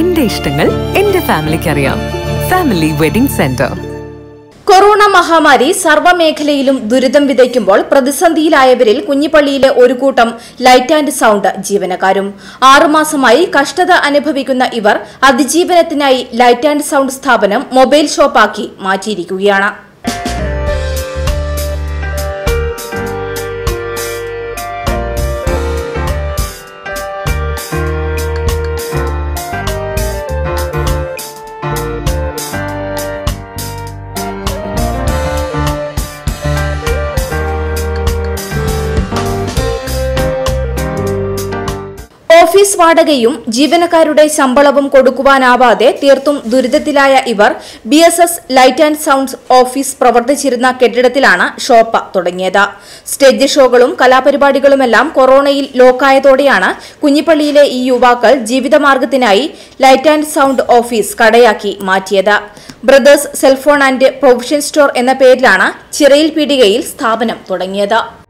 എന്റെ ഇഷ്ടങ്ങൾ എന്റെ ഫാമിലിക്ക് അറിയാം ഫാമിലി വെഡിംഗ് സെന്റർ കൊറോണ മഹാമാരി സർവ്വമേഖലയിലും ദുരിതം വിതയ്ക്കുമ്പോൾ പ്രതിസന്ധിയിലായവരിൽ കുഞ്ഞിപ്പള്ളിയിലെ ഒരു കൂട്ടം ലൈറ്റ് ആൻഡ് സൗണ്ട് ജീവനക്കാരും ആറുമാസമായി കഷ്ടത അനുഭവിക്കുന്ന ഇവർ അതിജീവനത്തിനായി ലൈറ്റ് ആൻഡ് സൗണ്ട് സ്ഥാപനം മൊബൈൽ ഷോപ്പാക്കി മാറ്റിയിരിക്കുകയാണ് ഓഫീസ് വാടകയും ജീവനക്കാരുടെ ശമ്പളവും കൊടുക്കുവാനാവാതെ തീർത്തും ദുരിതത്തിലായ ഇവർ B S S light and sounds office പ്രവർത്തിച്ചിരുന്ന കെട്ടിടത്തിലാണ് ഷോപ്പ് തുടങ്ങിയത് സ്റ്റേജ് ഷോകളും കലാപരിപാടികളുമെല്ലാം കൊറോണയിൽ ലോക്കായതോടെയാണ് കുഞ്ഞിപ്പള്ളിയിലെ ഈ യുവാക്കൾ ജീവിതമാർഗത്തിനായി ലൈറ്റ് ആൻഡ് സൗണ്ട് ഓഫീസ് കടയാക്കി മാറ്റിയത് brothers cellphone and provision store എന്ന പേരിലാണ് ചിറയിൽ പീടികയിൽ സ്ഥാപനം തുടങ്ങിയത്